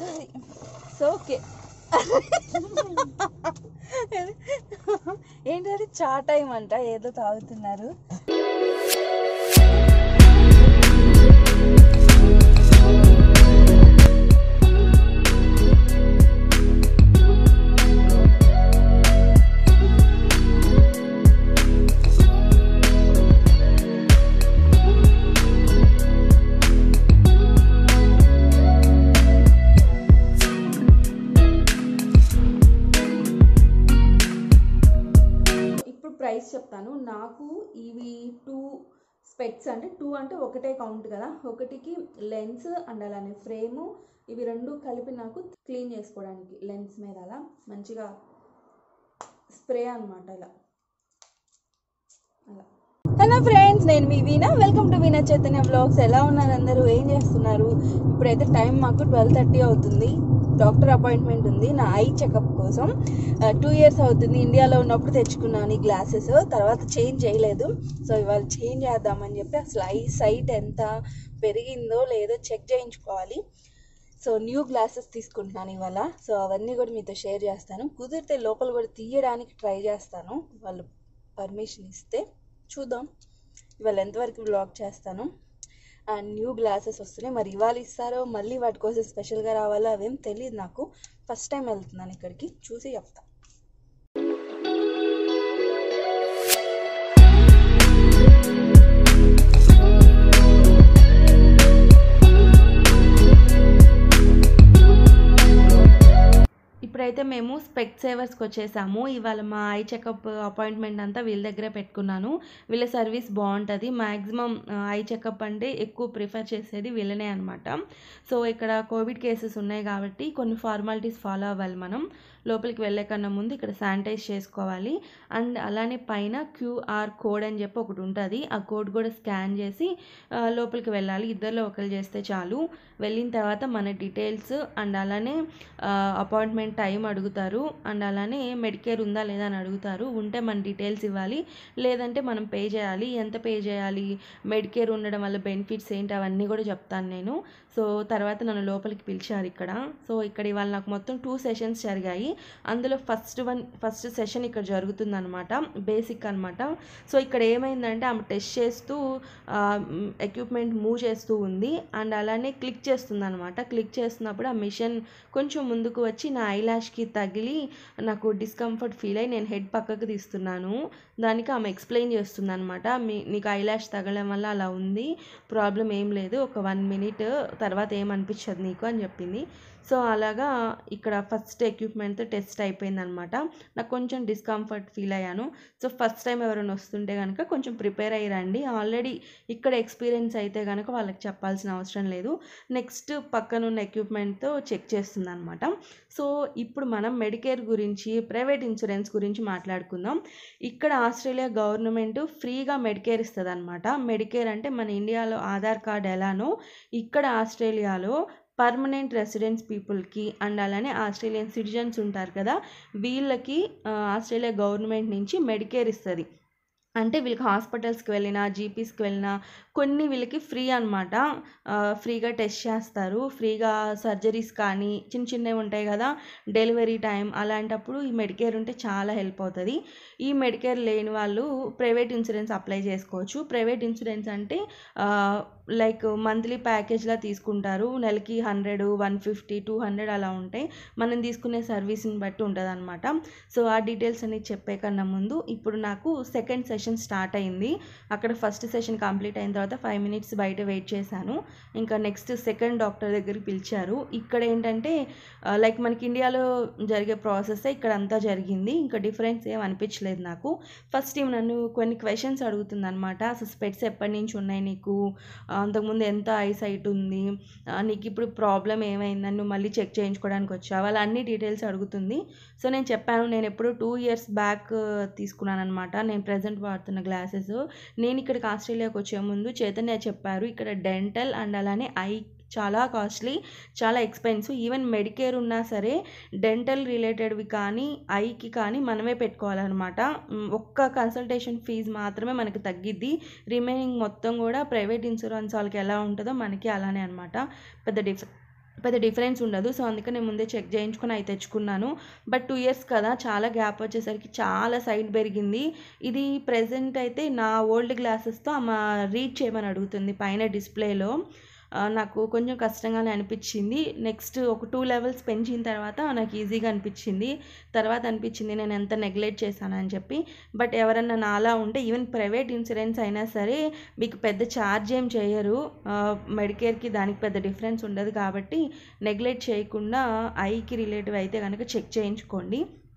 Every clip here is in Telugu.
వస్తుంది సో ఓకే ఏంటది చా టైం అంట ఏదో తాగుతున్నారు ఇప్పుడు ప్రైస్ చెప్తాను నాకు ఇవి టూ స్పెక్స్ అంటే టూ అంటే ఒకటే కౌంట్ కదా ఒకటికి లెన్స్ అండ్ అలానే ఫ్రేము ఇవి రెండు కలిపి నాకు క్లీన్ చేసుకోవడానికి లెన్స్ మీద అలా మంచిగా స్ప్రే అనమాట ఇలా అలా హలో ఫ్రెండ్స్ నేను మీ Veena welcome to Veena Chaitanya blogs ఎలా ఉన్నారు అందరూ ఏం చేస్తున్నారు ఇప్పుడైతే టైం మాకు ట్వెల్వ్ థర్టీ అవుతుంది డాక్టర్ అపాయింట్మెంట్ ఉంది నా ఐ చెకప్ కోసం టూ ఇయర్స్ అవుతుంది ఇండియాలో ఉన్నప్పుడు తెచ్చుకున్నాను ఈ గ్లాసెస్ తర్వాత చేంజ్ చేయలేదు సో ఇవాళ చేంజ్ చేద్దామని చెప్పి అసలు ఐ సైట్ ఎంత పెరిగిందో లేదో చెక్ చేయించుకోవాలి సో న్యూ గ్లాసెస్ తీసుకుంటున్నాను ఇవాళ సో అవన్నీ కూడా మీతో షేర్ చేస్తాను కుదిరితే లోపల కూడా తీయడానికి ట్రై చేస్తాను వాళ్ళు పర్మిషన్ ఇస్తే చూద్దాం ఇవాళ ఎంతవరకు బ్లాగ్ చేస్తాను అండ్ న్యూ గ్లాసెస్ వస్తున్నాయి మరి ఇవాళ ఇస్తారో మళ్ళీ వాటి కోసం స్పెషల్గా రావాలో అవేం తెలియదు నాకు ఫస్ట్ టైం వెళ్తున్నాను ఇక్కడికి చూసి చెప్తా ఇప్పుడైతే మేము స్పెక్ సేవర్స్కి వచ్చేసాము ఇవాళ మా ఐ చెకప్ అపాయింట్మెంట్ అంతా వీళ్ళ దగ్గరే పెట్టుకున్నాను వీళ్ళ సర్వీస్ బాగుంటుంది మ్యాక్సిమం ఐ చెకప్ అంటే ఎక్కువ ప్రిఫర్ చేసేది వీళ్ళనే అనమాట సో ఇక్కడ కోవిడ్ కేసెస్ ఉన్నాయి కాబట్టి కొన్ని ఫార్మాలిటీస్ ఫాలో అవ్వాలి మనం లోపలికి వెళ్ళే కన్నా ముందు ఇక్కడ శానిటైజ్ చేసుకోవాలి అండ్ అలానే పైన క్యూఆర్ కోడ్ అని చెప్పి ఒకటి ఉంటుంది ఆ కోడ్ కూడా స్కాన్ చేసి ఆ, లోపలికి వెళ్ళాలి ఇద్దరిలో ఒకరు చేస్తే చాలు వెళ్ళిన తర్వాత మన డీటెయిల్స్ అండ్ అలానే అపాయింట్మెంట్ టైం అడుగుతారు అండ్ అలానే మెడికేర్ ఉందా లేదా అని అడుగుతారు ఉంటే మన డీటెయిల్స్ ఇవ్వాలి లేదంటే మనం పే చేయాలి ఎంత పే చేయాలి మెడికేర్ ఉండడం వల్ల బెనిఫిట్స్ ఏంటి అవన్నీ కూడా చెప్తాను నేను సో తర్వాత నన్ను లోపలికి పిలిచారు ఇక్కడ సో ఇక్కడ ఇవాళ నాకు మొత్తం టూ సెషన్స్ జరిగాయి అందులో ఫస్ట్ వన్ ఫస్ట్ సెషన్ ఇక్కడ జరుగుతుందన్నమాట బేసిక్ అనమాట సో ఇక్కడ ఏమైందంటే ఆమె టెస్ట్ చేస్తూ ఎక్విప్మెంట్ మూవ్ చేస్తూ ఉంది అండ్ అలానే క్లిక్ చేస్తుంది అనమాట క్లిక్ చేస్తున్నప్పుడు ఆ మిషన్ కొంచెం ముందుకు వచ్చి నా ఐలాష్కి తగిలి నాకు డిస్కంఫర్ట్ ఫీల్ అయ్యి నేను హెడ్ పక్కకు తీస్తున్నాను దానికి ఆమె ఎక్స్ప్లెయిన్ చేస్తుంది అనమాట మీ నీకు ఐలాష్ తగలడం వల్ల అలా ఉంది ప్రాబ్లం ఏం లేదు ఒక వన్ మినిట్ తర్వాత ఏమనిపించదు నీకు అని చెప్పింది సో అలాగా ఇక్కడ ఫస్ట్ ఎక్విప్మెంట్తో టెస్ట్ అయిపోయింది అనమాట నాకు కొంచెం డిస్కంఫర్ట్ ఫీల్ అయ్యాను సో ఫస్ట్ టైం ఎవరైనా వస్తుంటే కనుక కొంచెం ప్రిపేర్ అయ్యి రండి ఆల్రెడీ ఇక్కడ ఎక్స్పీరియన్స్ అయితే కనుక వాళ్ళకి చెప్పాల్సిన అవసరం లేదు నెక్స్ట్ పక్కన ఉన్న ఎక్విప్మెంట్తో చెక్ చేస్తుంది అనమాట సో ఇప్పుడు మనం మెడికేర్ గురించి ప్రైవేట్ ఇన్సూరెన్స్ గురించి మాట్లాడుకుందాం ఇక్కడ ఆస్ట్రేలియా గవర్నమెంట్ ఫ్రీగా మెడికేర్ ఇస్తుంది అనమాట మెడికేర్ అంటే మన ఇండియాలో ఆధార్ కార్డ్ ఎలానో ఇక్కడ ఆస్ట్రేలియాలో పర్మనెంట్ రెసిడెన్స్ పీపుల్కి అండ్ అలానే ఆస్ట్రేలియన్ సిటిజన్స్ ఉంటారు కదా వీళ్ళకి ఆ, ఆస్ట్రేలియా గవర్నమెంట్ నుంచి మెడికేర్ ఇస్తుంది అంటే వీళ్ళకి హాస్పిటల్స్కి వెళ్ళినా జీపీస్కి వెళ్ళినా కొన్ని వీళ్ళకి ఫ్రీ అనమాట ఫ్రీగా టెస్ట్ చేస్తారు ఫ్రీగా సర్జరీస్ కానీ చిన్న చిన్నవి ఉంటాయి కదా డెలివరీ టైం అలాంటప్పుడు ఈ మెడికేర్ ఉంటే చాలా హెల్ప్ అవుతుంది ఈ మెడికేర్ లేని వాళ్ళు ప్రైవేట్ ఇన్సూరెన్స్ అప్లై చేసుకోవచ్చు ప్రైవేట్ ఇన్సూరెన్స్ అంటే లైక్ మంత్లీ ప్యాకేజ్లా తీసుకుంటారు నెలకి hundred one fifty two hundred అలా ఉంటాయి మనం తీసుకునే సర్వీస్ని బట్టి ఉంటుంది అనమాట సో ఆ డీటెయిల్స్ అనేది చెప్పే కన్నా ముందు ఇప్పుడు నాకు సెకండ్ సెషన్ స్టార్ట్ అయింది అక్కడ ఫస్ట్ సెషన్ కంప్లీట్ అయిన తర్వాత ఫైవ్ మినిట్స్ బయట వెయిట్ చేశాను ఇంకా నెక్స్ట్ సెకండ్ డాక్టర్ దగ్గరికి పిలిచారు ఇక్కడ ఏంటంటే లైక్ మనకి ఇండియాలో జరిగే ప్రాసెస్ ఇక్కడ అంతా జరిగింది ఇంకా డిఫరెన్స్ ఏం అనిపించలేదు నాకు ఫస్ట్ టైం నన్ను కొన్ని క్వశ్చన్స్ అడుగుతుంది అనమాట అసలు స్పెట్స్ ఎప్పటి నుంచి ఉన్నాయి నీకు ఆ, అంతకుముందు ఎంత ఐ సైట్ ఉంది ఆ, నీకు ఇప్పుడు ప్రాబ్లం ఏమైందని నువ్వు మళ్ళీ చెక్ చేయించుకోవడానికి వచ్చావు అలా అన్ని డీటెయిల్స్ అడుగుతుంది సో నేను చెప్పాను నేను ఎప్పుడు టూ ఇయర్స్ బ్యాక్ తీసుకున్నాను అనమాట నేను ప్రజెంట్ వాడుతున్న గ్లాసెస్ నేను ఇక్కడికి ఆస్ట్రేలియాకి వచ్చే ముందు చైతన్య చెప్పారు ఇక్కడ డెంటల్ అండ్ అలానే ఐ చాలా కాస్ట్లీ చాలా ఎక్స్పెన్సివ్ ఈవెన్ మెడికేర్ ఉన్నా సరే డెంటల్ రిలేటెడ్వి కానీ ఐకి కానీ మనమే పెట్టుకోవాలన్నమాట మ్, ఒక్క కన్సల్టేషన్ ఫీజు మాత్రమే మనకి తగ్గిద్ది రిమైనింగ్ మొత్తం కూడా ప్రైవేట్ ఇన్సూరెన్స్ వాళ్ళకి ఎలా ఉంటుందో మనకి అలానే అనమాట పెద్ద డిఫ్ పెద్ద డిఫరెన్స్ ఉండదు సో అందుకని నేను ముందే చెక్ చేయించుకొని అవి తెచ్చుకున్నాను బట్ టూ ఇయర్స్ కదా చాలా గ్యాప్ వచ్చేసరికి చాలా సైడ్ పెరిగింది ఇది ప్రెజెంట్ అయితే నా ఓల్డ్ గ్లాసెస్తో ఆమె రీడ్ చేయమని అడుగుతుంది పైన డిస్ప్లేలో ఆ, నాకు కొంచెం కష్టంగానే అనిపించింది నెక్స్ట్ ఒక టూ లెవెల్స్ పెంచిన తర్వాత నాకు ఈజీగా అనిపించింది తర్వాత అనిపించింది నేను ఎంత నెగ్లెక్ట్ చేశానని చెప్పి బట్ ఎవరన్నా నాలా ఉంటే ఈవెన్ ప్రైవేట్ ఇన్సూరెన్స్ అయినా సరే మీకు పెద్ద ఛార్జ్ ఏం చేయరు మెడికేర్కి దానికి పెద్ద డిఫరెన్స్ ఉండదు కాబట్టి నెగ్లెక్ట్ చేయకుండా ఐకి రిలేటివ్ అయితే కనుక చెక్ చేయించుకోండి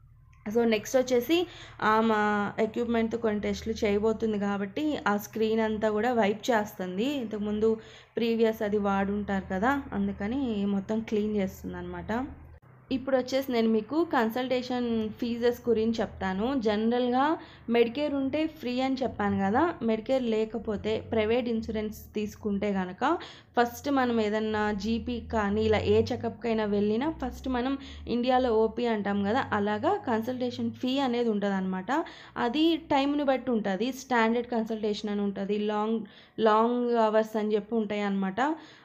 సో నెక్స్ట్ వచ్చేసి ఆమె ఎక్విప్మెంట్తో కొన్ని టెస్టులు చేయబోతుంది కాబట్టి ఆ స్క్రీన్ అంతా కూడా వైప్ చేస్తుంది ఇంతకుముందు ప్రీవియస్ అది వాడుంటారు కదా అందుకని మొత్తం క్లీన్ చేస్తుంది అనమాట ఇప్పుడు వచ్చేసి నేను మీకు కన్సల్టేషన్ ఫీజెస్ గురించి చెప్తాను జనరల్గా మెడికేర్ ఉంటే ఫ్రీ అని చెప్పాను కదా మెడికేర్ లేకపోతే ప్రైవేట్ ఇన్సూరెన్స్ తీసుకుంటే కనుక ఫస్ట్ మనం ఏదన్నా జీపీ కానీ ఇలా ఏ చెకప్కైనా వెళ్ళినా ఫస్ట్ మనం ఇండియాలో ఓపీ అంటాం కదా అలాగా కన్సల్టేషన్ ఫీ అనేది ఉంటుంది అనమాట అది టైంని బట్టి ఉంటుంది స్టాండర్డ్ కన్సల్టేషన్ అని ఉంటుంది లాంగ్ లాంగ్ అవర్స్ అని చెప్పి ఉంటాయి అనమాట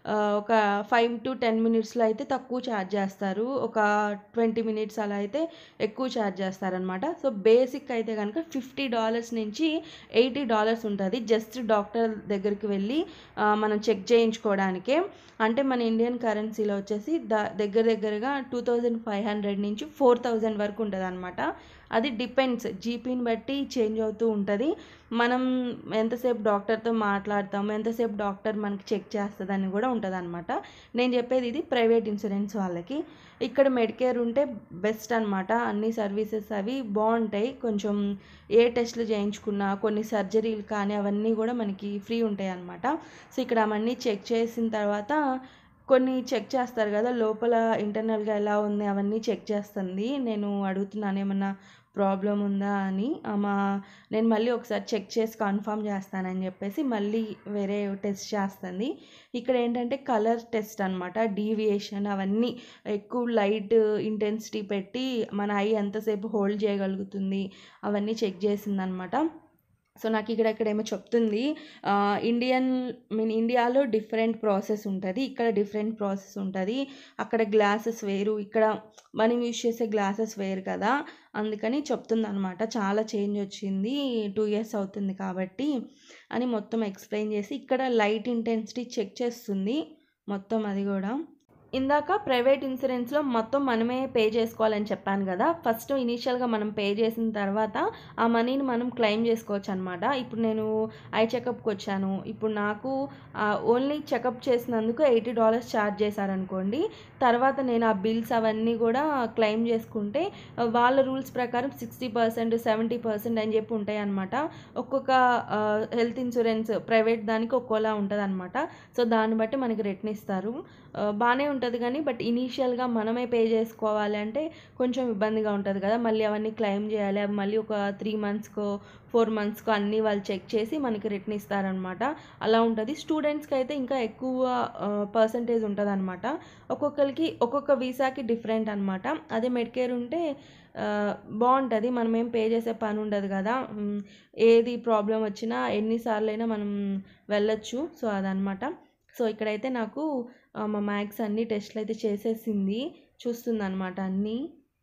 ఒక ఫైవ్ టు టెన్ మినిట్స్లో అయితే తక్కువ ఛార్జ్ చేస్తారు ఒక ట్వంటీ మినిట్స్ అలా అయితే ఎక్కువ ఛార్జ్ చేస్తారనమాట సో బేసిక్ అయితే కనుక ఫిఫ్టీ డాలర్స్ నుంచి ఎయిటీ డాలర్స్ ఉంటుంది జస్ట్ డాక్టర్ దగ్గరికి వెళ్ళి ఆ, మనం చెక్ చేయించుకోవడానికే అంటే మన ఇండియన్ కరెన్సీలో వచ్చేసి ద దగ్గర దగ్గరగా టూ థౌజండ్ ఫైవ్ హండ్రెడ్ నుంచి ఫోర్ థౌజండ్ వరకు ఉంటుంది అనమాట అది డిపెండ్స్ జీపీని బట్టి చేంజ్ అవుతూ ఉంటుంది మనం ఎంతసేపు డాక్టర్తో మాట్లాడతాము ఎంతసేపు డాక్టర్ మనకి చెక్ చేస్తుందని కూడా ఉంటుంది అనమాట నేను చెప్పేది ఇది ప్రైవేట్ ఇన్సూరెన్స్ వాళ్ళకి ఇక్కడ మెడికేర్ ఉంటే బెస్ట్ అనమాట అన్ని సర్వీసెస్ అవి బాగుంటాయి కొంచెం ఏ టెస్ట్లు చేయించుకున్నా కొన్ని సర్జరీలు కానీ అవన్నీ కూడా మనకి ఫ్రీ ఉంటాయి అనమాట సో ఇక్కడ అవన్నీ చెక్ చేసిన తర్వాత కొన్ని చెక్ చేస్తారు కదా లోపల ఇంటర్నల్గా ఎలా ఉంది అవన్నీ చెక్ చేస్తుంది నేను అడుగుతున్నాను ఏమన్నా ప్రాబ్లం ఉందా అని మా నేను మళ్ళీ ఒకసారి చెక్ చేసి కన్ఫర్మ్ చేస్తానని చెప్పేసి మళ్ళీ వేరే టెస్ట్ చేస్తుంది ఇక్కడ ఏంటంటే కలర్ టెస్ట్ అనమాట డీవియేషన్ అవన్నీ ఎక్కువ లైట్ ఇంటెన్సిటీ పెట్టి మన ఐ ఎంతసేపు హోల్డ్ చేయగలుగుతుంది అవన్నీ చెక్ చేసిందనమాట సో నాకు ఇక్కడ ఇక్కడ ఏమో చెప్తుంది ఆ, ఇండియన్ మీన్ ఇండియాలో డిఫరెంట్ ప్రాసెస్ ఉంటుంది ఇక్కడ డిఫరెంట్ ప్రాసెస్ ఉంటుంది అక్కడ గ్లాసెస్ వేరు ఇక్కడ మనం యూజ్ చేసే గ్లాసెస్ వేరు కదా అందుకని చెప్తుంది అనమాట చాలా చేంజ్ వచ్చింది టూ ఇయర్స్ అవుతుంది కాబట్టి అని మొత్తం ఎక్స్ప్లెయిన్ చేసి ఇక్కడ లైట్ ఇంటెన్సిటీ చెక్ చేస్తుంది మొత్తం అది కూడా ఇందాక ప్రైవేట్ ఇన్సూరెన్స్లో మొత్తం మనమే పే చేసుకోవాలని చెప్పాను కదా ఫస్ట్ ఇనీషియల్గా మనం పే చేసిన తర్వాత ఆ మనీని మనం క్లెయిమ్ చేసుకోవచ్చు అనమాట ఇప్పుడు నేను ఐ చెకప్కి వచ్చాను ఇప్పుడు నాకు ఓన్లీ చెకప్ చేసినందుకు ఎయిటీ డాలర్స్ ఛార్జ్ చేశారనుకోండి తర్వాత నేను ఆ బిల్స్ అవన్నీ కూడా క్లెయిమ్ చేసుకుంటే ఆ, వాళ్ళ రూల్స్ ప్రకారం సిక్స్టీ పర్సెంట్ సెవెంటీ పర్సెంట్ అని చెప్పి ఉంటాయి అనమాట ఒక్కొక్క హెల్త్ ఇన్సూరెన్స్ ప్రైవేట్ దానికి ఒక్కోలా ఉంటుంది అనమాట సో దాన్ని బట్టి మనకి రిటర్న్ ఇస్తారు ఆ, బాగానే ఉంటుంది కానీ బట్ ఇనీషియల్గా మనమే పే చేసుకోవాలి అంటే కొంచెం ఇబ్బందిగా ఉంటుంది కదా మళ్ళీ అవన్నీ క్లెయిమ్ చేయాలి అవి మళ్ళీ ఒక త్రీ మంత్స్కో ఫోర్ మంత్స్కో అన్నీ వాళ్ళు చెక్ చేసి మనకి రిటర్న్ ఇస్తారనమాట అలా ఉంటుంది స్టూడెంట్స్కి అయితే ఇంకా ఎక్కువ పర్సంటేజ్ ఉంటుంది అనమాట ఒక్కొక్కరికి ఒక్కొక్క వీసాకి డిఫరెంట్ అనమాట అదే మెడికేర్ ఉంటే ఆ, బాగుంటుంది మనం ఏం పే చేసే పని ఉండదు కదా ఉమ్, ఏది ప్రాబ్లం వచ్చినా ఎన్నిసార్లు అయినా మనం వెళ్ళొచ్చు సో అదనమాట సో ఇక్కడైతే నాకు ఆ, మా మ్యాథ్స్ అన్ని టెస్ట్లు అయితే చేసేసింది చూస్తుంది అనమాట అన్నీ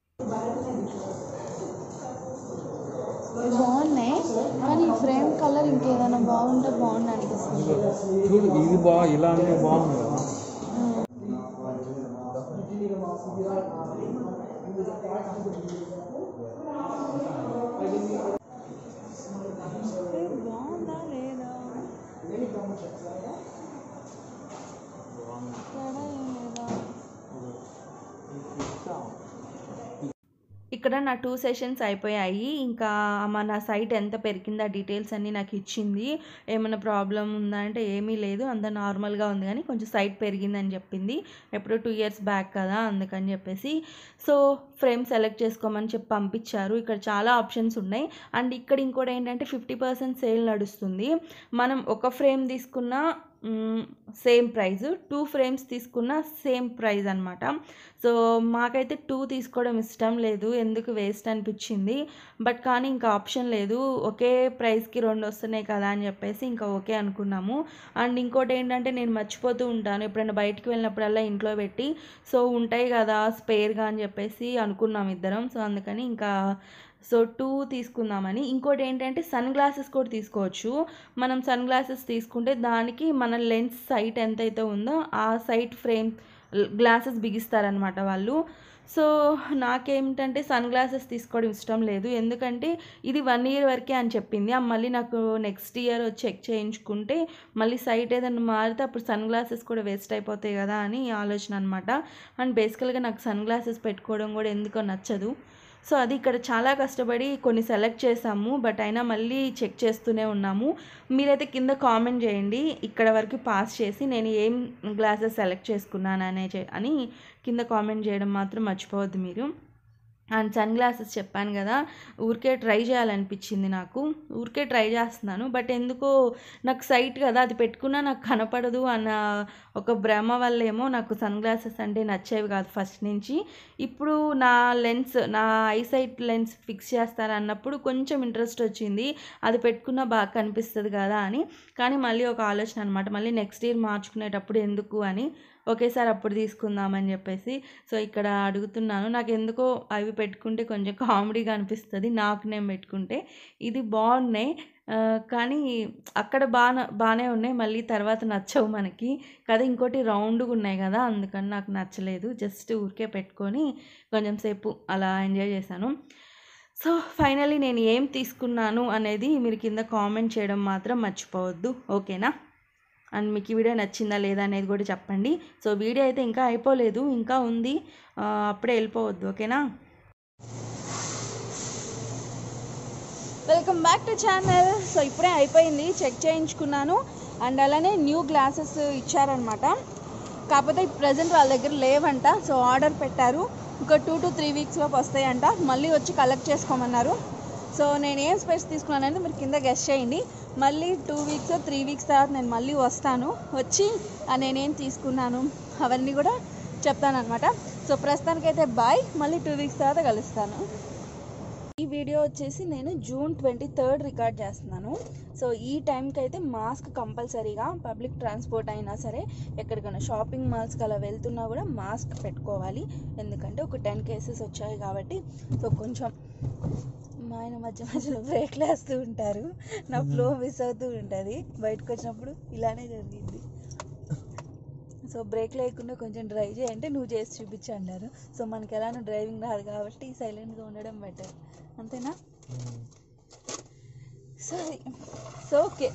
బాగున్నాయి కానీ ఈ ఫ్రేమ్ కలర్ ఇంకేదైనా బాగుంటే బాగుంది అనిపిస్తుంది చూడు ఇది బా ఇలా అంటే బాగుంది కదా ఏ, బాగుందా లేదా తేడా ఏం లేదా ఇక్కడ నా టూ సెషన్స్ అయిపోయాయి ఇంకా అమ్మ నా సైట్ ఎంత పెరిగిందా డీటెయిల్స్ అన్నీ నాకు ఇచ్చింది ఏమైనా ప్రాబ్లం ఉందా అంటే ఏమీ లేదు అంత నార్మల్గా ఉంది కానీ కొంచెం సైట్ పెరిగిందని చెప్పింది ఎప్పుడో టూ ఇయర్స్ బ్యాక్ కదా అందుకని చెప్పేసి సో ఫ్రేమ్ సెలెక్ట్ చేసుకోమని చెప్పి పంపించారు ఇక్కడ చాలా ఆప్షన్స్ ఉన్నాయి అండ్ ఇక్కడ ఇంకోటి ఏంటంటే ఫిఫ్టీ పర్సెంట్ సేల్ నడుస్తుంది మనం ఒక ఫ్రేమ్ తీసుకున్నా సేమ్ ప్రైస్ టూ ఫ్రేమ్స్ తీసుకున్న సేమ్ ప్రైస్ అనమాట సో మాకైతే టూ తీసుకోవడం ఇష్టం లేదు ఎందుకు వేస్ట్ అనిపించింది బట్ కానీ ఇంకా ఆప్షన్ లేదు ఒకే ప్రైస్కి రెండు వస్తున్నాయి కదా అని చెప్పేసి ఇంకా ఓకే అనుకున్నాము అండ్ ఇంకోటి ఏంటంటే నేను మర్చిపోతూ ఉంటాను ఎప్పుడైనా బయటికి వెళ్ళినప్పుడల్లా ఇంట్లో పెట్టి సో ఉంటాయి కదా స్పేర్గా అని చెప్పేసి అనుకున్నాం ఇద్దరం సో అందుకని ఇంకా సో టూ తీసుకుందామని ఇంకోటి ఏంటంటే సన్ గ్లాసెస్ కూడా తీసుకోవచ్చు మనం సన్ గ్లాసెస్ తీసుకుంటే దానికి మన లెన్స్ సైట్ ఎంతైతే ఉందో ఆ సైట్ ఫ్రేమ్ గ్లాసెస్ బిగిస్తారనమాట వాళ్ళు సో నాకేమిటంటే సన్ గ్లాసెస్ తీసుకోవడం ఇష్టం లేదు ఎందుకంటే ఇది వన్ ఇయర్ వరకే అని చెప్పింది ఆ మళ్ళీ నాకు నెక్స్ట్ ఇయర్ చెక్ చేయించుకుంటే మళ్ళీ సైట్ ఏదైనా మారితే అప్పుడు సన్ గ్లాసెస్ కూడా వేస్ట్ అయిపోతాయి కదా అని ఆలోచన అనమాట అండ్ బేసికల్గా నాకు సన్ గ్లాసెస్ పెట్టుకోవడం కూడా ఎందుకో నచ్చదు సో అది ఇక్కడ చాలా కష్టపడి కొన్ని సెలెక్ట్ చేసాము బట్ అయినా మళ్ళీ చెక్ చేస్తూనే ఉన్నాము మీరైతే కింద కామెంట్ చేయండి ఇక్కడ వరకు పాస్ చేసి నేను ఏం గ్లాసెస్ సెలెక్ట్ చేసుకున్నాను అనే చే- అని కింద కామెంట్ చేయడం మాత్రం మర్చిపోవద్దు మీరు అండ్ సన్ గ్లాసెస్ చెప్పాను కదా ఊరికే ట్రై చేయాలనిపించింది నాకు ఊరికే ట్రై చేస్తున్నాను బట్ ఎందుకో నాకు సైట్ కదా అది పెట్టుకున్నా నాకు కనపడదు అన్న ఒక భ్రమ వల్ల ఏమో నాకు సన్ గ్లాసెస్ అంటే నచ్చేవి కాదు ఫస్ట్ నుంచి ఇప్పుడు నా లెన్స్ నా ఐసైట్ లెన్స్ ఫిక్స్ చేస్తారన్నప్పుడు కొంచెం ఇంట్రెస్ట్ వచ్చింది అది పెట్టుకున్నా బాగా కనిపిస్తుంది కదా అని కానీ మళ్ళీ ఒక ఆలోచన అనమాట మళ్ళీ నెక్స్ట్ ఇయర్ మార్చుకునేటప్పుడు ఎందుకు అని ఒకేసారి అప్పుడు తీసుకుందామని చెప్పేసి సో ఇక్కడ అడుగుతున్నాను నాకు ఎందుకో అవి పెట్టుకుంటే కొంచెం కామెడీగా అనిపిస్తుంది నాకు నేను పెట్టుకుంటే ఇది బాగున్నాయి ఆ, కానీ అక్కడ బాగా బాగానే ఉన్నాయి మళ్ళీ తర్వాత నచ్చవు మనకి కదా ఇంకోటి రౌండ్గా ఉన్నాయి కదా అందుకని నాకు నచ్చలేదు జస్ట్ ఊరికే పెట్టుకొని కొంచెం సేపు అలా ఎంజాయ్ చేశాను సో ఫైనల్లీ నేను ఏం తీసుకున్నాను అనేది మీరు కింద కామెంట్ చేయడం మాత్రం మర్చిపోవద్దు ఓకేనా అండ్ మీకు ఈ వీడియో నచ్చిందా లేదా అనేది కూడా చెప్పండి సో వీడియో అయితే ఇంకా అయిపోలేదు ఇంకా ఉంది ఆ, అప్పుడే వెళ్ళిపోవద్దు ఓకేనా welcome back to channel so ఇప్పుడే అయిపోయింది చెక్ చేయించుకున్నాను అండ్ అలానే న్యూ గ్లాసెస్ ఇచ్చారనమాట కాకపోతే ప్రజెంట్ వాళ్ళ దగ్గర లేవంట సో ఆర్డర్ పెట్టారు ఒక టూ టు త్రీ వీక్స్ లోపు వస్తాయంట మళ్ళీ వచ్చి కలెక్ట్ చేసుకోమన్నారు సో నేను ఏం స్పెట్స్ తీసుకున్నానని మీరు కింద గెస్ట్ చేయండి మళ్ళీ టూ వీక్స్ త్రీ వీక్స్ తర్వాత నేను మళ్ళీ వస్తాను వచ్చి ఆ నేనేం తీసుకున్నాను అవన్నీ కూడా చెప్తానమాట సో ప్రస్తుతానికైతే బాయ్ మళ్ళీ టూ వీక్స్ తర్వాత కలుస్తాను ఈ వీడియో వచ్చేసి నేను జూన్ ట్వంటీ థర్డ్ రికార్డ్ చేస్తున్నాను సో ఈ టైంకి అయితే మాస్క్ కంపల్సరీగా పబ్లిక్ ట్రాన్స్పోర్ట్ అయినా సరే ఎక్కడికైనా షాపింగ్ మాల్స్కి అలా వెళ్తున్నా కూడా మాస్క్ పెట్టుకోవాలి ఎందుకంటే ఒక టెన్ కేసెస్ వచ్చాయి కాబట్టి సో కొంచెం మా ఆయన మధ్య మధ్యలో బ్రేక్లు వేస్తూ ఉంటారు నా ఫ్లో మిస్ అవుతూ ఉంటుంది బయటకు వచ్చినప్పుడు ఇలానే జరిగింది సో బ్రేక్ లేకుండా కొంచెం డ్రైవ్ చేయంటే నువ్వు చేసి చూపించు అన్నారు సో మనకి ఎలానో డ్రైవింగ్ రాదు కాబట్టి సైలెంట్గా ఉండడం బెటర్ అంతేనా సరే సో ఓకే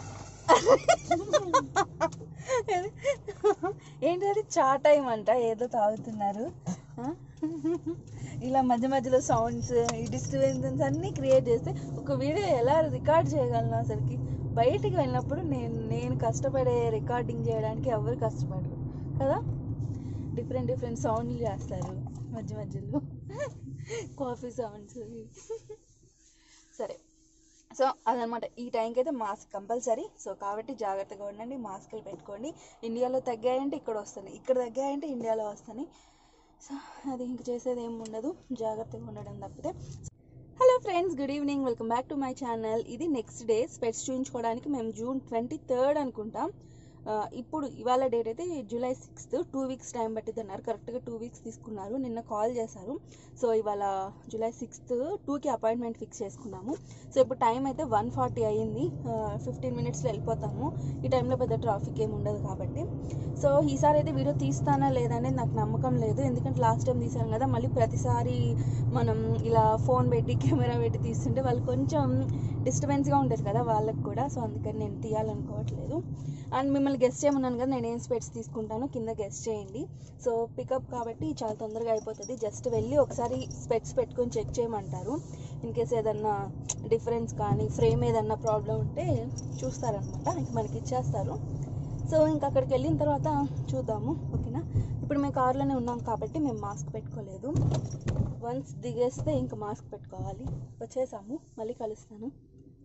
ఏంటి అది చా టైం అంట ఏదో తాగుతున్నారు ఆ? ఇలా మధ్య మధ్యలో సౌండ్స్ ఈ డిస్టర్బెన్సెస్ అన్నీ క్రియేట్ చేస్తే ఒక వీడియో ఎలా రికార్డ్ చేయగలను అసలుకి బయటికి వెళ్ళినప్పుడు నేను నేను కష్టపడే రికార్డింగ్ చేయడానికి ఎవరు కష్టపడరు కదా డిఫరెంట్ డిఫరెంట్ సౌండ్లు చేస్తారు మధ్య మధ్యలో కాఫీ సౌండ్స్ సరే సో అదనమాట ఈ టైంకి అయితే మాస్క్ కంపల్సరీ సో కాబట్టి జాగ్రత్తగా ఉండండి మాస్కులు పెట్టుకోండి ఇండియాలో తగ్గాయంటే ఇక్కడ వస్తున్నాయి ఇక్కడ తగ్గాయంటే ఇండియాలో వస్తున్నాయి సో అది ఇంక చేసేది ఏమి ఉండదు జాగ్రత్తగా ఉండడం తప్పితే hello friends good evening welcome back to my channel ఇది నెక్స్ట్ డే స్పెట్స్ చూపించుకోవడానికి మేము జూన్ ట్వంటీ థర్డ్ అనుకుంటాం ఆ, ఇప్పుడు ఇవాళ డేట్ అయితే July sixth two weeks time పట్టింది అన్నారు కరెక్ట్గా టూ వీక్స్ తీసుకున్నారు నిన్న కాల్ చేశారు సో ఇవాళ జూలై సిక్స్త్ టూకి అపాయింట్మెంట్ ఫిక్స్ చేసుకున్నాము సో ఇప్పుడు టైం అయితే వన్ ఫార్టీ అయ్యింది ఫిఫ్టీన్ మినిట్స్లో వెళ్ళిపోతాము ఈ టైంలో పెద్ద ట్రాఫిక్ ఏమి ఉండదు కాబట్టి సో ఈసారి అయితే వీడియో తీస్తానా లేదా అనేది నాకు నమ్మకం లేదు ఎందుకంటే లాస్ట్ టైం తీసాను కదా మళ్ళీ ప్రతిసారి మనం ఇలా ఫోన్ పెట్టి కెమెరా పెట్టి తీస్తుంటే వాళ్ళు కొంచెం డిస్టర్బెన్స్గా ఉంటుంది కదా వాళ్ళకి కూడా సో అందుకని నేను తీయాలనుకోవట్లేదు అండ్ మిమ్మల్ని గెస్ట్ చేయమన్నాను కదా నేను ఏం స్పెట్స్ తీసుకుంటానో కింద గెస్ట్ చేయండి సో పికప్ కాబట్టి చాలా తొందరగా అయిపోతుంది జస్ట్ వెళ్ళి ఒకసారి స్పెట్స్ పెట్టుకొని చెక్ చేయమంటారు ఇన్ కేస్ ఏదన్నా డిఫరెన్స్ కానీ ఫ్రేమ్ ఏదన్నా ప్రాబ్లం ఉంటే చూస్తారనమాట ఇంక మనకి ఇచ్చేస్తారు సో ఇంకా అక్కడికి వెళ్ళిన తర్వాత చూద్దాము ఓకేనా ఇప్పుడు మేము కార్లోనే ఉన్నాం కాబట్టి మేము మాస్క్ పెట్టుకోలేదు వన్స్ దిగేస్తే ఇంకా మాస్క్ పెట్టుకోవాలి వచ్చేసాము మళ్ళీ కలుస్తాను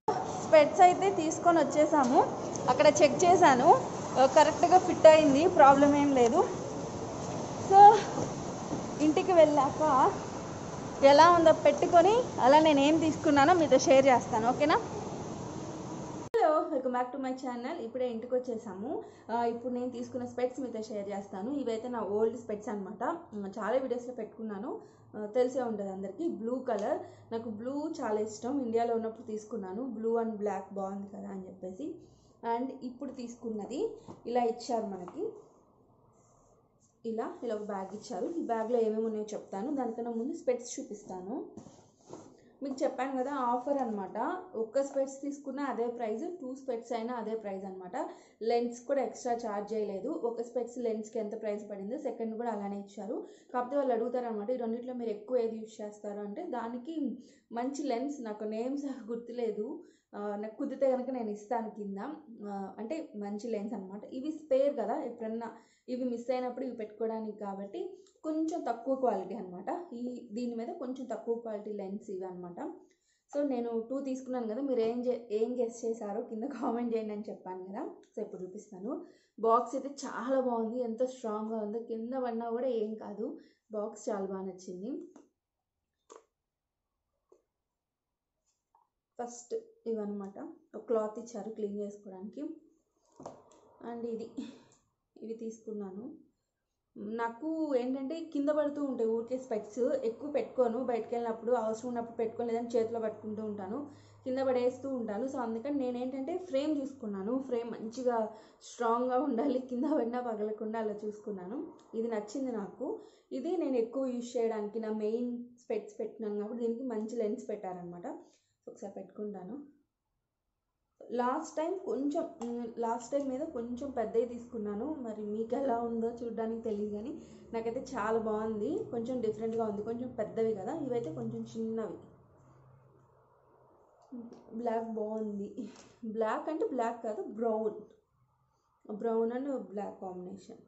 స్పెట్స్ అయితే తీసుకొని వచ్చేసాము అక్కడ చెక్ చేశాను కరెక్ట్గా ఫిట్ అయింది ప్రాబ్లం ఏం లేదు సో ఇంటికి వెళ్ళాక ఎలా ఉందో పెట్టుకొని అలా నేను ఏం తీసుకున్నానో మీతో షేర్ చేస్తాను ఓకేనా hello welcome back to my channel ఇప్పుడే ఇంటికి వచ్చేసాము ఆ, ఇప్పుడు నేను తీసుకున్న స్పెట్స్ మీతో షేర్ చేస్తాను ఇవైతే నా ఓల్డ్ స్పెట్స్ అనమాట చాలా వీడియోస్లో పెట్టుకున్నాను ఆ, తెలిసే ఉంటుంది అందరికీ బ్లూ కలర్ నాకు బ్లూ చాలా ఇష్టం ఇండియాలో ఉన్నప్పుడు తీసుకున్నాను బ్లూ అండ్ బ్లాక్ బాగుంది కదా అని చెప్పేసి అండ్ ఇప్పుడు తీసుకున్నది ఇలా ఇచ్చారు మనకి ఇలా ఇలా ఒక బ్యాగ్ ఇచ్చారు ఈ బ్యాగ్లో ఏమేమి ఉన్నాయో చెప్తాను దానికన్నా ముందు స్పెట్స్ చూపిస్తాను మీకు చెప్పాను కదా ఆఫర్ అనమాట ఒక్క స్పెట్స్ తీసుకున్నా అదే ప్రైస్ టూ స్పెట్స్ అయినా అదే ప్రైస్ అనమాట లెన్స్ కూడా ఎక్స్ట్రా ఛార్జ్ చేయలేదు ఒక స్పెట్స్ లెన్స్కి ఎంత ప్రైస్ పడిందో సెకండ్ కూడా అలానే ఇచ్చారు కాకపోతే వాళ్ళు అడుగుతారు అనమాట ఈ రెండిట్లో మీరు ఎక్కువ ఏది యూజ్ చేస్తారు అంటే దానికి మంచి లెన్స్ నాకు నేమ్స్ గుర్తులేదు ఆ, నాకు కుదిరితే కనుక నేను ఇస్తాను కింద ఆ, అంటే మంచి లెన్స్ అనమాట ఇవి స్పేర్ కదా ఎప్పుడన్నా ఇవి మిస్ అయినప్పుడు ఇవి పెట్టుకోవడానికి కాబట్టి కొంచెం తక్కువ క్వాలిటీ అనమాట ఈ దీని మీద కొంచెం తక్కువ క్వాలిటీ లెన్స్ ఇవి అనమాట సో నేను టూ తీసుకున్నాను కదా మీరు ఏం చే ఏం గెస్ చేశారో కింద కామెంట్ చేయండి అని చెప్పాను కదా సో ఇప్పుడు చూపిస్తాను బాక్స్ అయితే చాలా బాగుంది ఎంత స్ట్రాంగ్గా ఉందో కింద పడినా కూడా ఏం కాదు బాక్స్ చాలా బాగా నచ్చింది ఫస్ట్ ఇవన్నమాట ఒక క్లాత్ ఇచ్చారు క్లీన్ చేసుకోవడానికి అండ్ ఇది ఇవి తీసుకున్నాను నాకు ఏంటంటే కింద పడుతూ ఉంటాయి ఊరికే స్పెక్స్ ఎక్కువ పెట్టుకోను బయటకు వెళ్ళినప్పుడు అవసరం ఉన్నప్పుడు పెట్టుకొని లేదని చేతిలో పట్టుకుంటూ ఉంటాను కింద పడేస్తూ ఉంటాను సో అందుకని నేను ఏంటంటే ఫ్రేమ్ చూసుకున్నాను ఫ్రేమ్ మంచిగా స్ట్రాంగ్గా ఉండాలి కింద పడినా పగలకుండా అలా చూసుకున్నాను ఇది నచ్చింది నాకు ఇది నేను ఎక్కువ యూజ్ చేయడానికి నా మెయిన్ స్పెట్స్ పెట్టినాను కాబట్టి దీనికి మంచి లెన్స్ పెట్టారనమాట ఒకసారి పెట్టుకుంటాను లాస్ట్ టైం కొంచెం లాస్ట్ టైం మీద కొంచెం పెద్దవి తీసుకున్నాను మరి మీకు ఎలా ఉందో చూడడానికి తెలియదు కానీ నాకైతే చాలా బాగుంది కొంచెం డిఫరెంట్గా ఉంది కొంచెం పెద్దవి కదా ఇవైతే కొంచెం చిన్నవి బ్లాక్ బాగుంది బ్లాక్ అంటే బ్లాక్ కాదు brown brown and black combination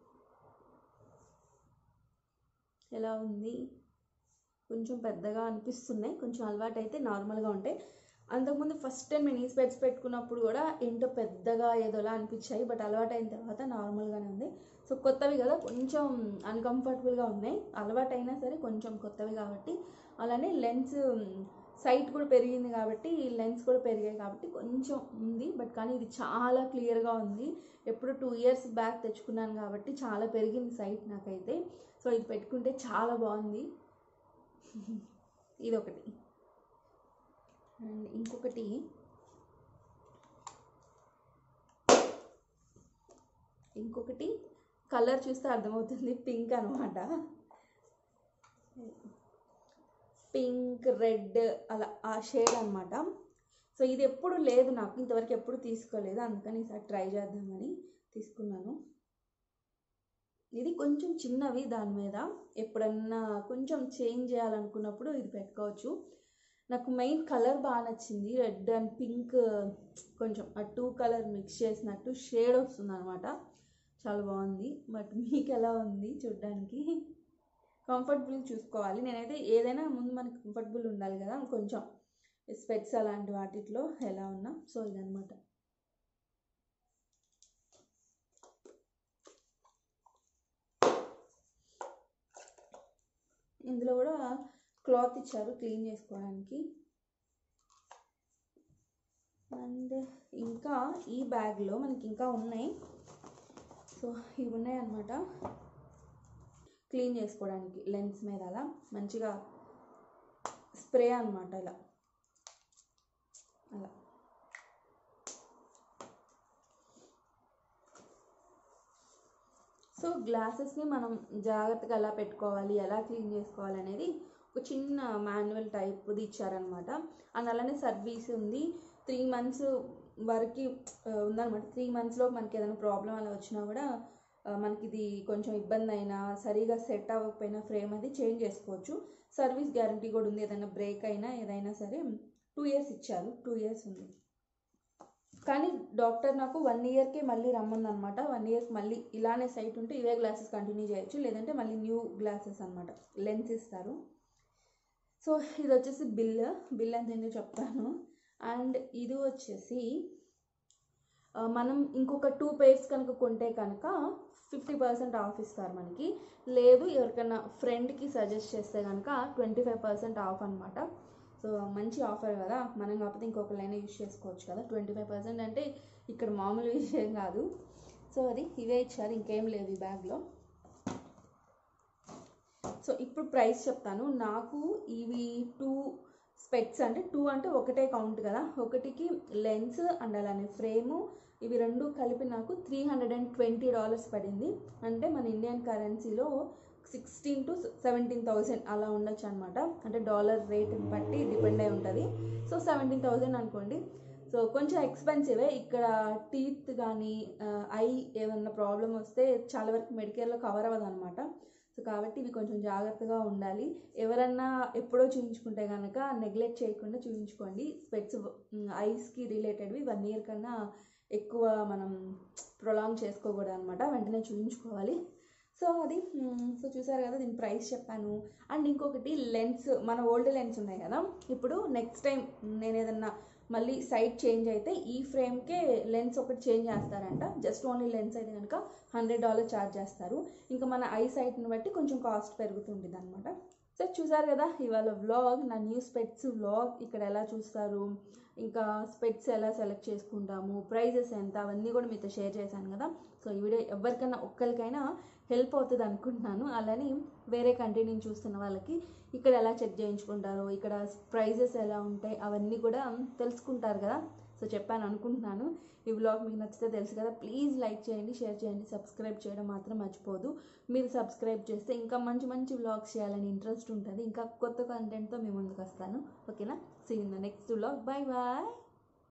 ఎలా ఉంది కొంచెం పెద్దగా అనిపిస్తున్నాయి కొంచెం అలవాటు అయితే నార్మల్గా ఉంటాయి అంతకుముందు ఫస్ట్ టైం నేను ఈ స్పెట్స్ పెట్టుకున్నప్పుడు కూడా ఏంటో పెద్దగా ఏదోలా అనిపించాయి బట్ అలవాటు అయిన తర్వాత నార్మల్గానే ఉంది సో కొత్తవి కదా కొంచెం అన్కంఫర్టబుల్గా ఉన్నాయి అలవాటు అయినా సరే కొంచెం కొత్తవి కాబట్టి అలానే లెన్స్ సైట్ కూడా పెరిగింది కాబట్టి లెన్స్ కూడా పెరిగాయి కాబట్టి కొంచెం ఉంది బట్ కానీ ఇది చాలా క్లియర్గా ఉంది ఎప్పుడు టూ ఇయర్స్ బ్యాక్ తెచ్చుకున్నాను కాబట్టి చాలా పెరిగింది సైట్ నాకైతే సో ఇది పెట్టుకుంటే చాలా బాగుంది ఇది ఒకటి అండ్ ఇంకొకటి ఇంకొకటి కలర్ చూస్తే అర్థమవుతుంది పింక్ అనమాట పింక్ రెడ్ అలా ఆ షేడ్ అనమాట సో ఇది ఎప్పుడు లేదు నాకు ఇంతవరకు ఎప్పుడు తీసుకోలేదు అందుకని ఈసారి ట్రై చేద్దామని తీసుకున్నాను ఇది కొంచెం చిన్నవి దాని మీద ఎప్పుడన్నా కొంచెం చేంజ్ చేయాలనుకున్నప్పుడు ఇది పెట్టుకోవచ్చు నాకు మెయిన్ కలర్ బాగా నచ్చింది రెడ్ అండ్ పింక్ కొంచెం ఆ టూ కలర్ మిక్స్ చేసినట్టు షేడ్ వస్తుంది అనమాట చాలా బాగుంది బట్ మీకు ఎలా ఉంది చూడ్డానికి కంఫర్టబుల్ చూసుకోవాలి నేనైతే ఏదైనా ముందు మనకి కంఫర్టబుల్ ఉండాలి కదా కొంచెం స్పెట్స్ అలాంటి వాటిలో ఎలా ఉన్నా సో ఇదనమాట ఇందులో కూడా క్లాత్ ఇచ్చారు క్లీన్ చేసుకోవడానికి అండ్ ఇంకా ఈ బ్యాగ్లో మనకి ఇంకా ఉన్నాయి సో ఇవి ఉన్నాయి అన్నమాట క్లీన్ చేసుకోవడానికి లెన్స్ మీద అలా మంచిగా స్ప్రే అనమాట ఇలా అలా సో గ్లాసెస్ని మనం జాగ్రత్తగా ఎలా పెట్టుకోవాలి ఎలా క్లీన్ చేసుకోవాలి అనేది ఒక చిన్న మాన్యువల్ టైప్ది ఇచ్చారనమాట అండ్ అలానే సర్వీస్ ఉంది త్రీ మంత్స్ వరకు ఆ, ఉందన్నమాట త్రీ మంత్స్లో మనకి ఏదైనా ప్రాబ్లం అలా వచ్చినా కూడా ఆ, మనకి ఇది కొంచెం ఇబ్బంది అయినా సరిగా సెట్ అవ్వకపోయినా ఫ్రేమ్ అది చేంజ్ చేసుకోవచ్చు సర్వీస్ గ్యారంటీ కూడా ఉంది ఏదైనా బ్రేక్ అయినా ఏదైనా సరే టూ ఇయర్స్ ఇచ్చారు టూ ఇయర్స్ ఉంది కానీ డాక్టర్ నాకు వన్ ఇయర్కే మళ్ళీ రమ్మందనమాట వన్ ఇయర్కి మళ్ళీ ఇలానే సైట్ ఉంటే ఇవే గ్లాసెస్ కంటిన్యూ చేయొచ్చు లేదంటే మళ్ళీ న్యూ గ్లాసెస్ అనమాట లెన్స్ ఇస్తారు సో ఇది వచ్చేసి బిల్ బిల్ ఎంత ఏంటో చెప్తాను అండ్ ఇది వచ్చేసి ఆ, మనం ఇంకొక టూ పేర్స్ కనుక కొంటే కనుక ఫిఫ్టీ పర్సెంట్ ఆఫ్ ఇస్తారు మనకి లేదు ఎవరికైనా ఫ్రెండ్కి సజెస్ట్ చేస్తే కనుక ట్వంటీ ఫైవ్ పర్సెంట్ ఆఫ్ అనమాట సో మంచి ఆఫర్ కదా మనం కాకపోతే ఇంకొకళ్ళైనా యూజ్ చేసుకోవచ్చు కదా ట్వంటీ ఫైవ్ పర్సెంట్ అంటే ఇక్కడ మామూలు విషయం కాదు సో అది ఇవే ఇచ్చారు ఇంకేం లేవు ఈ బ్యాగ్లో సో ఇప్పుడు ప్రైస్ చెప్తాను నాకు ఇవి టూ స్పెక్స్ అంటే టూ అంటే ఒకటే కౌంట్ కదా ఒకటికి లెన్స్ అండ్ అలానే ఫ్రేము ఇవి రెండు కలిపి నాకు three hundred and twenty dollars పడింది అంటే మన ఇండియన్ కరెన్సీలో సిక్స్టీన్ టు సెవెంటీన్ థౌసండ్ అలా ఉండొచ్చు అనమాట అంటే డాలర్ రేట్ బట్టి డిపెండ్ అయి ఉంటుంది సో సెవెంటీన్ థౌసండ్ అనుకోండి సో కొంచెం ఎక్స్పెన్సివే ఇక్కడ టీత్ కానీ ఐ ఏమన్నా ప్రాబ్లం వస్తే చాలా వరకు మెడికేర్లో కవర్ అవ్వదు అనమాట సో కాబట్టి ఇవి కొంచెం జాగ్రత్తగా ఉండాలి ఎవరన్నా ఎప్పుడో చూపించుకుంటే కనుక నెగ్లెక్ట్ చేయకుండా చూపించుకోండి స్పెట్స్ ఐస్కి రిలేటెడ్వి వన్ ఇయర్ కన్నా ఎక్కువ మనం ప్రొలాంగ్ చేసుకోకూడదు అనమాట వెంటనే చూపించుకోవాలి సో అది మ్, సో చూసారు కదా దీని ప్రైస్ చెప్పాను అండ్ ఇంకొకటి లెన్స్ మన ఓల్డ్ లెన్స్ ఉన్నాయి కదా ఇప్పుడు నెక్స్ట్ టైం నేను ఏదన్నా మళ్ళీ సైట్ చేంజ్ అయితే ఈ ఫ్రేమ్కే లెన్స్ ఒకటి చేంజ్ చేస్తారంట జస్ట్ ఓన్లీ లెన్స్ అయితే కనుక హండ్రెడ్ డాలర్ ఛార్జ్ చేస్తారు ఇంకా మన ఐ సైట్ని బట్టి కొంచెం కాస్ట్ పెరుగుతుంటుంది అనమాట సో చూసారు కదా ఇవాళ వ్లాగ్ నా న్యూ స్పెట్స్ వ్లాగ్ ఇక్కడ ఎలా చూస్తారు ఇంకా స్పెట్స్ ఎలా సెలెక్ట్ చేసుకుంటాము ప్రైజెస్ ఎంత అవన్నీ కూడా మీతో షేర్ చేశాను కదా సో ఈ వీడియో ఎవరికైనా ఒక్కరికైనా హెల్ప్ అవుతుంది అనుకుంటున్నాను అలానే వేరే కంట్రీ నుంచి చూస్తున్న వాళ్ళకి ఇక్కడ ఎలా చెక్ చేయించుకుంటారో ఇక్కడ ప్రైజెస్ ఎలా ఉంటాయి అవన్నీ కూడా తెలుసుకుంటారు కదా సో చెప్పాను అనుకుంటున్నాను ఈ వ్లాగ్ మీకు నచ్చితే తెలుసు కదా ప్లీజ్ లైక్ చేయండి షేర్ చేయండి సబ్స్క్రైబ్ చేయడం మాత్రం మర్చిపోదు మీరు సబ్స్క్రైబ్ చేస్తే ఇంకా మంచి మంచి వ్లాగ్స్ చేయాలని ఇంట్రెస్ట్ ఉంటుంది ఇంకా కొత్త కంటెంట్తో మీ ముందుకు వస్తాను ఓకేనా see in the next vlog bye bye